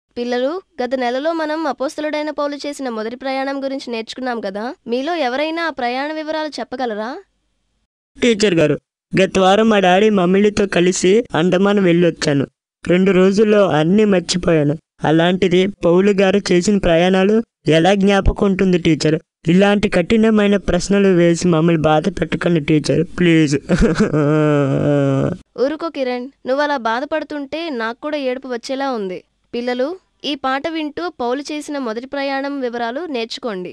పిల్లలు గత నెలలో మనం అపోస్తలుడైన పౌలు చేసిన మొదటి ప్రయాణం గురించి నేర్చుకున్నాం కదా మీలో ఎవరైనా ఆ ప్రయాణ వివరాలు చెప్పగలరా టీచర్ గారు గత వారం మా డాడీ మమ్మీలతో కలిసి అండమాన్ వెళ్ళొచ్చాను రెండు రోజుల్లో అన్నీ మర్చిపోయాను అలాంటిది పౌలు గారు చేసిన ప్రయాణాలు ఎలా జ్ఞాపకం ఉంటుంది టీచర్ ఇలాంటి కఠినమైన ప్రశ్నలు వేసి మమ్మల్ని బాధ పెట్టకండి టీచర్ ప్లీజ్ ఊరుకో కిరణ్ నువ్వు అలా బాధపడుతుంటే నాకు కూడా ఏడుపు వచ్చేలా ఉంది పిల్లలు ఈ పాట వింటూ పౌలు చేసిన మొదటి ప్రయాణం వివరాలు నేర్చుకోండి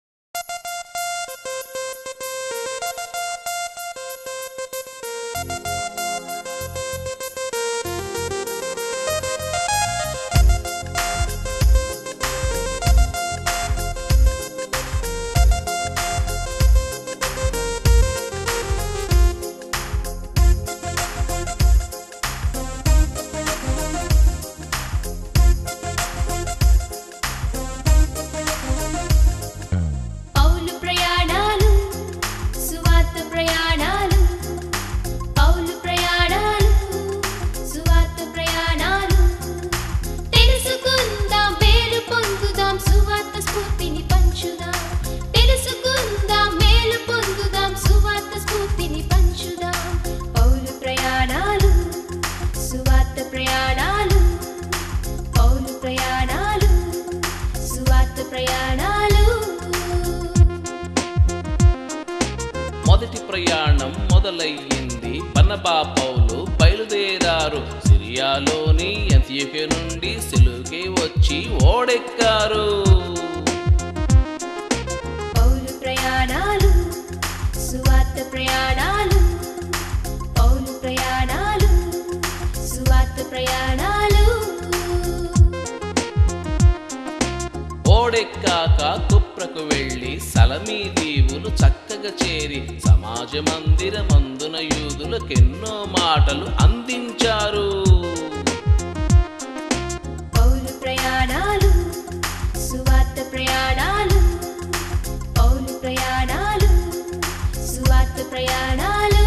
పౌలు ప్రయాణాలు సువార్త ప్రయాణాలు పౌలు ప్రయాణాలు సువార్త ప్రయాణాలు తెలుసుకుందాం మేలు పొందుదాం సువార్త స్ఫూర్తిని పంచుదాం తెలుసుకుందాం మేలు పొందుదాం సువార్త స్ఫూర్తిని పంచుదాం పౌలు ప్రయాణాలు సువార్త ప్రయాణాలు పౌలు ప్రయాణాలు సువార్త ప్రయాణాలు మొదటి ప్రయాణం మొదలయ్యింది బన్నబా పౌలు బయలుదేరారు సిరియాలోని అంత్యకే నుండి సిలుకే వచ్చి ఓడెక్కారు పౌలు ప్రయాణాలు సువార్త ప్రయాణాలు పౌలు ప్రయాణాలు సువార్త ప్రయాణాలు ఓడెక్కాక కుప్రకు వెళ్ళి సలమీ దీవులు చక్కగా చేరి సమాజ మందిరమందున యూదులకెన్నో మాటలు అందించారు పౌలు ప్రయాణాలు సువార్త ప్రయాణాలు పౌలు ప్రయాణాలు సువార్త ప్రయాణాలు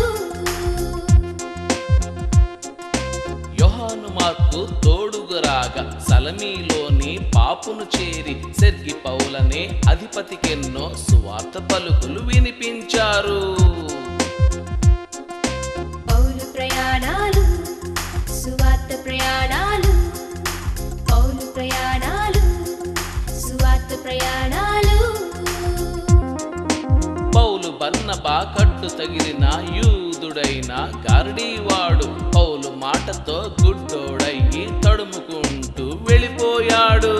యోహాను మార్కు తోడుగురాగా సలమీలోని పాపును చేరి సెర్గి పౌలనే అధిపతికెన్నో సువార్త పలుకులు వినిపించారు పౌలు ప్రయాణాలు సువార్త ప్రయాణాలు పౌలు ప్రయాణాలు సువార్త ప్రయాణాలు పౌలు బన్నబా కట్టు తగిలిన యూదుడైన గారడీవాడు పౌలు మాటతో గుడ్డోడయ్యి తడుముకుంటూ వెళ్ళిపోయాడు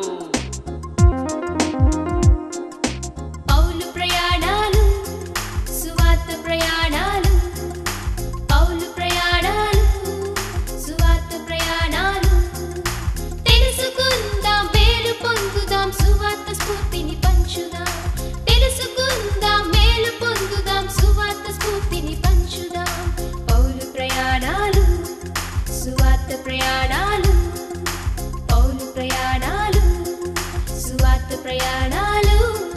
పౌలు ప్రయాణాలు సువార్త ప్రయాణాలు పౌలు ప్రయాణాలు సువార్త ప్రయాణాలు తెలుసుకుందాం మేలు పొందుదాం సువార్త స్ఫూర్తిని పంచుదాం తెలుసుకుందాం మేలు పొందుదాం సువార్త స్ఫూర్తిని పంచుదాం పౌలు ప్రయాణాలు సువార్త ప్రయాణాలు పౌలు ప్రయాణాలు సువార్త ప్రయాణాలు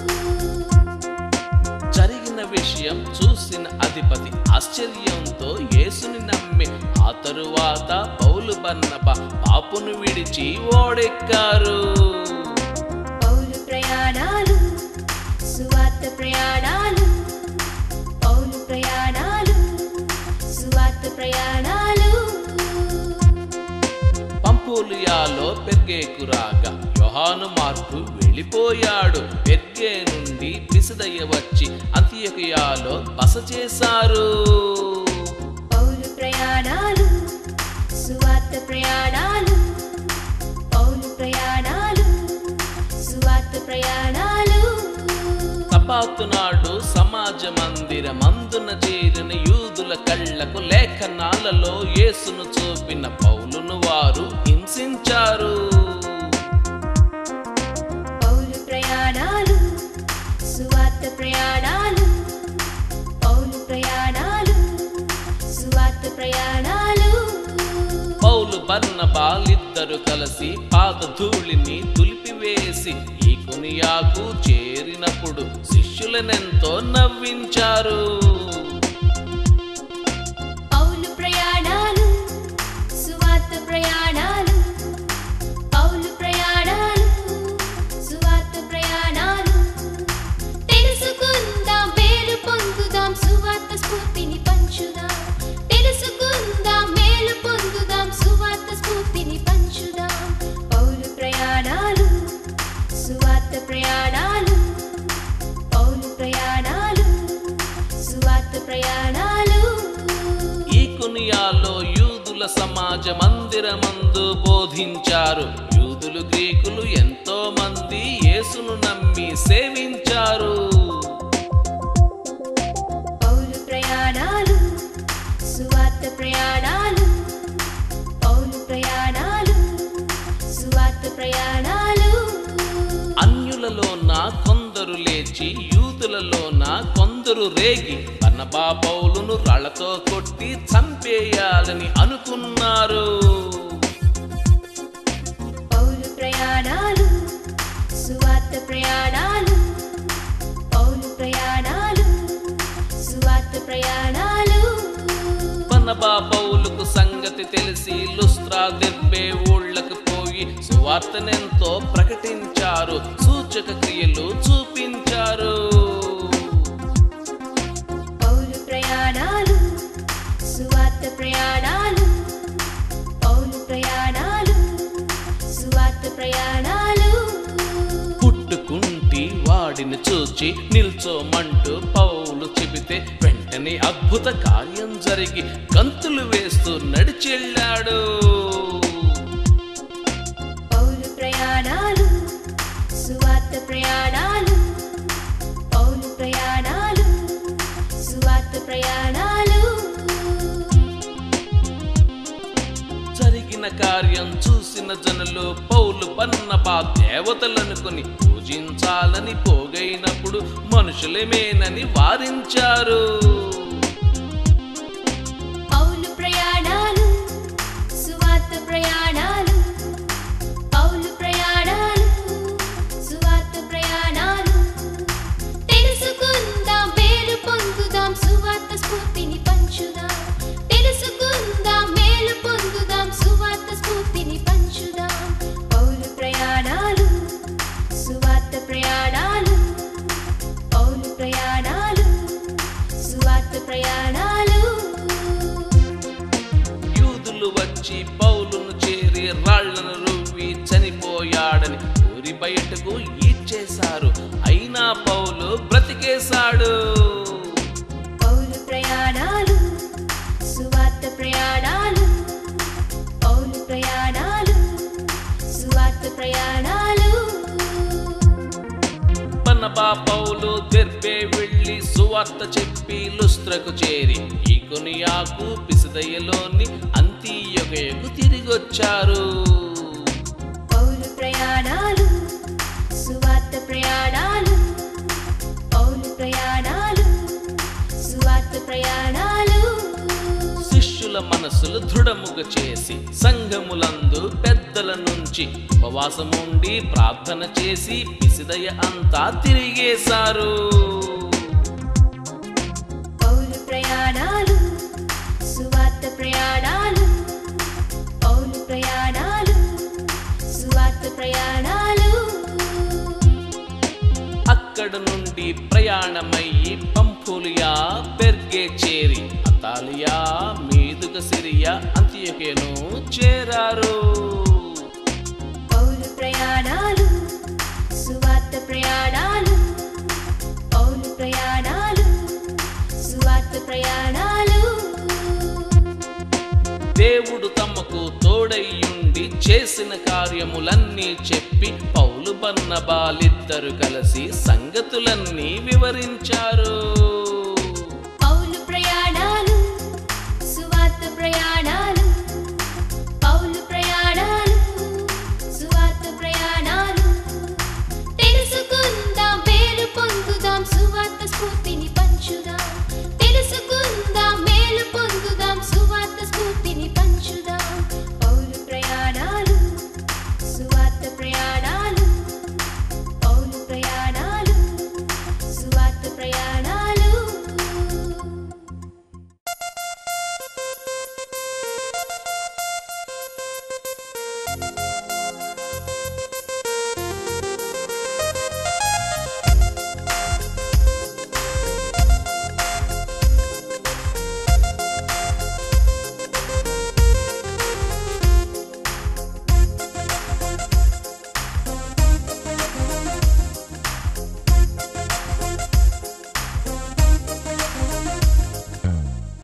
జరిగిన విషయం చూసిన అధిపతి ఆశ్చర్యంతో యేసుని నమ్మి ఆ తరువాత పౌలు బన్నబా పాపును విడిచి ఓడెక్కారు పౌలు ప్రయాణాలు సువార్త ప్రయాణాలు పౌలు ప్రయాణాలు సువార్త ప్రయాణాలు పంపులియాలో పెర్గేకు రాగా యోహాను మార్కు వెళ్ళిపోయాడు పెర్గే నుండి పిసిదయ్య వచ్చి అంత్యకియాలో బస చేశారు పౌలు ప్రయాణాలు సువార్త ప్రయాణాలు పౌలు ప్రయాణాలు సువార్త ప్రయాణాలు సపాతు నాడు సమాజ మందిర మందున చేరిన యూదుల కళ్ళకు లేఖనాలలో యేసును చూపిన పౌలును వారు హింసించారు పౌలు ప్రయాణాలు సువార్త ప్రయాణాలు పౌలు ప్రయాణాలు సువార్త ప్రయాణాలు పౌలు బర్నబాలిద్దరు కలిసి పాదధూళిని దులిపివేసి ఈ కొనియాకు చేరినప్పుడు శిష్యులనెంతో నవ్వించారు పౌలు ప్రయాణాలు సువార్త ప్రయాణాలు పౌలు ప్రయాణాలు సమాజ మందిరమందు బోధించారు యూదులు గ్రీకులు ఎంతో మంది యేసును నమ్మి సేవించారు పౌలు ప్రయాణాలు సువార్త ప్రయాణాలు పౌలు ప్రయాణాలు సువార్త ప్రయాణాలు అన్యులలో నా కొందరు లేచి యూదులలో నా కొందరు రేగి బన్నబా పౌలును రాళ్లతో కొట్టి చంపేయాలని అనుకున్నారు పౌలు ప్రయాణాలు సువార్త ప్రయాణాలు పౌలు ప్రయాణాలు సువార్త ప్రయాణాలు బన్నబా పౌలుకు సంగతి తెలిసి లుస్త్రా దెబ్బే ఊళ్ళకు పోయి సువార్తనెంతో ప్రకటించారు సూచక క్రియలు చూపించారు పౌలు ప్రయాణాలు సువార్త ప్రయాణాలు పౌలు ప్రయాణాలు సువార్త ప్రయాణాలు పుట్టుకుంటి వాడిని చూచి నిల్చోమంటూ పౌలు చెబితే వెంటనే అద్భుత కార్యం జరిగి గంతులు వేస్తూ నడిచెళ్ళాడు పౌలు ప్రయాణాలు సువార్త ప్రయాణాలు పౌలు ప్రయాణాలు సువార్త ప్రయాణాలు జరిగిన కార్యం చూసిన జనులు పౌలు పన్నబా దేవతలనుకుని పూజించాలని పోగైనప్పుడు మనుషులమేనని వారించారు పౌలు ప్రయాణాలు సువార్త ప్రయాణాలు పౌలు ప్రయాణాలు సువార్త ప్రయాణాలు తెలుసుకుందాం మేలు పొందుదాం సువార్త స్ఫూర్తిని పంచుదాం తెలుసుకుందాం మేలు పొందుదాం సువార్త స్ఫూర్తిని పంచుదాం పౌలు ప్రయాణాలు సువార్త ప్రయాణాలు పౌలు ప్రయాణాలు సువార్త ప్రయాణాలు యూదులు వచ్చి పౌలును చేరి రాళ్లను రువ్వి చనిపోయాడని ఊరి బయటకు ఈడ్చేశారు అయినా పౌలు బ్రతికేశాడు పౌలు ప్రయాణాలు సువార్త ప్రయాణాలు పౌలు ప్రయాణాలు సువార్త ప్రయాణాలు బన్నబా పౌలు దెర్బే వెళ్ళి సువార్త చెప్పి లుస్త్రకు చేరి ఈ కొనియాకు పిసిదయ్యలోని అంత్యొకయకు తిరిగొచ్చారు పౌలు ప్రయాణాలు సువార్త ప్రయాణాలు పౌలు ప్రయాణాలు సువార్త ప్రయాణాలు శిష్యుల మనసులు దృఢముగా చేసి సంఘములందు పెద్దల నుంచి ఉపవాసముండి ప్రార్థన చేసి పిసిదయ అంతా తిరిగేశారు పౌలు ప్రయాణాలు సువార్త ప్రయాణాలు పౌలు ప్రయాణాలు సువార్త ప్రయాణాలు అక్కడ నుండి ప్రయాణమయ్యి పంఫులియా పెర్గే చేరి అతాలియా మీదుగా సిరియా అంత్యకేను చేరారు పౌలు ప్రయాణాలు సువార్త ప్రయాణాలు పౌలు ప్రయాణాలు సువార్త ప్రయాణాలు దేవుడు తమకు తోడయ్యుండి చేసిన కార్యములన్నీ చెప్పి పౌలు బన్నబాలిద్దరు కలిసి సంగతులన్నీ వివరించారు